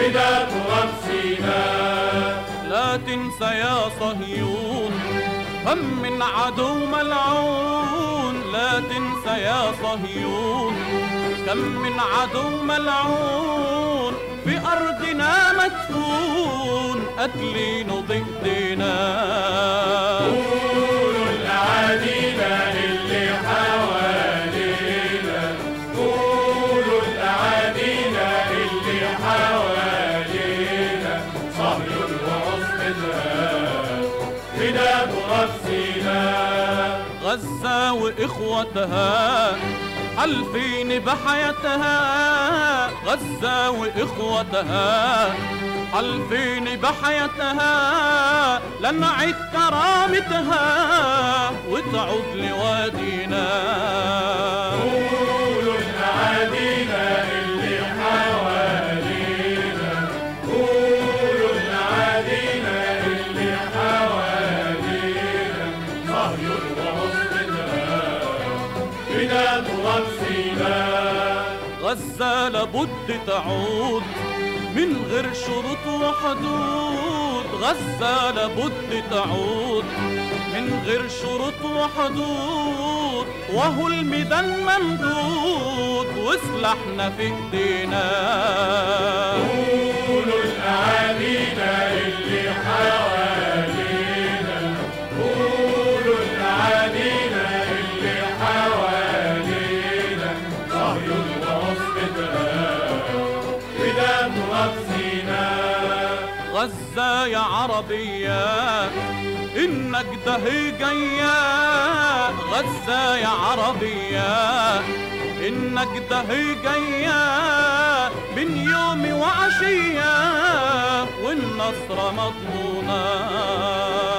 فداء تراب سيناء لا تنسى يا صهيون هم من عدو ملعون لا تنسى يا صهيون كم من عدو ملعون في أرضنا مدفون أكلين ضدنا قولوا الأعادينا اللي حوالينا قولوا الأعادينا اللي حوالينا صهيون وعصمتها فداء تراب سيناء غزة وإخوتها حلفين بحياتها غزة وإخوتها حلفين بحياتها لنعيد كرامتها وتعود لوادينا قولوا الأعادينا اللي حوالينا قولوا الأعادينا اللي حوالينا صهيون وعصمتها فداء تراب سيناء غزة لابد تعود من غير شروط وحدود غزة لابد تعود من غير شروط وحدود وهو الميدان ممدود وسلاحنا في ايدينا قولوا الأعادينا اللي حوالينا قولوا الأعادينا اللي حوالينا صهيون وعصمتها فداء تراب سيناء غزة يا عربية إنك دهي جاية غزة يا عربية إنك دهي جاية من يوم وعشية والنصر مضمونة